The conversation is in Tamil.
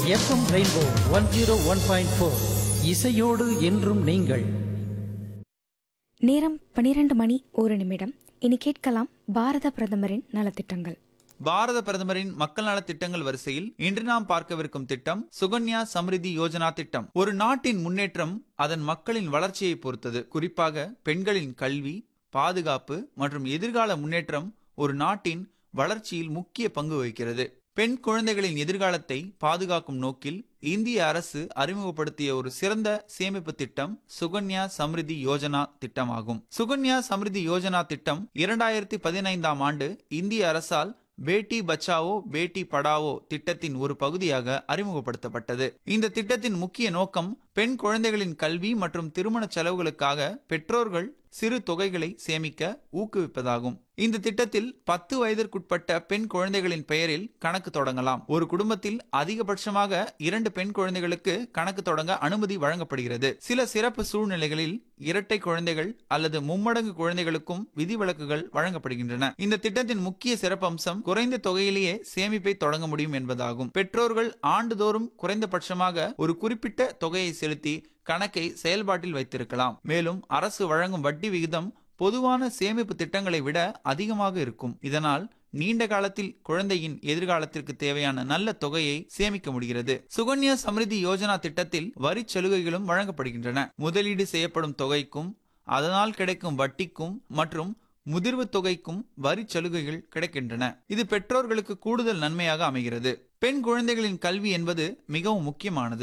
FM rainbow one zero one point four இசையோடு என்றும் நீங்கள் நேரம் பனிரெண்டு மணி ஒரு நிமிடம் இனி கேட்கலாம் பாரத பிரதமரின் நலத்திட்டங்கள் பாரத பிரதமரின் மக்கள் நலத் திட்டங்கள் வரிசையில் இன்று நாம் பார்க்கவிருக்கும் திட்டம் சுகன்யா சம்ரிதி யோஜனா திட்டம் ஒரு நாட்டின் முன்னேற்றம் அதன் மக்களின் வளர்ச்சியை பொறுத்தது குறிப்பாக பெண்களின் கல்வி பாதுகாப்பு மற்றும் எதிர்கால முன்னேற்றம் ஒரு நாட்டின் வளர்ச்சியில் முக்கிய பங்கு வகிக்கிறது பெண் குழந்தைகளின் எதிர்காலத்தை பாதுகாக்கும் நோக்கில் இந்திய அரசு அறிமுகப்படுத்திய ஒரு சிறந்த சேமிப்பு திட்டம் சுகன்யா சம்ரிதி யோஜனா திட்டமாகும் சுகன்யா சம்ரிதி யோஜனா திட்டம் இரண்டாயிரத்தி பதினைந்தாம் ஆண்டு இந்திய அரசால் பேட்டி பச்சாவோ பேட்டி படாவோ திட்டத்தின் ஒரு பகுதியாக அறிமுகப்படுத்தப்பட்டது இந்த திட்டத்தின் முக்கிய நோக்கம் பெண் குழந்தைகளின் கல்வி மற்றும் திருமண செலவுகளுக்காக பெற்றோர்கள் சிறு தொகைகளை சேமிக்க ஊக்குவிப்பதாகும் இந்த திட்டத்தில் பத்து வயதிற்குட்பட்ட பெண் குழந்தைகளின் பெயரில் கணக்கு தொடங்கலாம் ஒரு குடும்பத்தில் அதிகபட்சமாக இரண்டு பெண் குழந்தைகளுக்கு கணக்கு தொடங்க அனுமதி வழங்கப்படுகிறது சில சிறப்பு சூழ்நிலைகளில் இரட்டை குழந்தைகள் அல்லது மும்மடங்கு குழந்தைகளுக்கும் விதிவிலக்குகள் வழங்கப்படுகின்றன இந்த திட்டத்தின் முக்கிய சிறப்பம்சம் குறைந்த தொகையிலேயே சேமிப்பை தொடங்க முடியும் என்பதாகும் பெற்றோர்கள் ஆண்டுதோறும் குறைந்தபட்சமாக ஒரு குறிப்பிட்ட தொகையை செலுத்தி கணக்கை செயல்பாட்டில் வைத்திருக்கலாம் மேலும் அரசு வழங்கும் வட்டி விகிதம் பொதுவான சேமிப்பு திட்டங்களை விட அதிகமாக இருக்கும் இதனால் நீண்ட காலத்தில் குழந்தையின் எதிர்காலத்திற்கு தேவையான நல்ல தொகையை சேமிக்க முடிகிறது சுகன்யா சம்ரிதி யோஜனா திட்டத்தில் வரி சலுகைகளும் வழங்கப்படுகின்றன முதலீடு செய்யப்படும் தொகைக்கும் அதனால் கிடைக்கும் வட்டிக்கும் மற்றும் முதிர்வு தொகைக்கும் வரி சலுகைகள் கிடைக்கின்றன இது பெற்றோர்களுக்கு கூடுதல் நன்மையாக அமைகிறது பெண் குழந்தைகளின் கல்வி என்பது மிகவும் முக்கியமானது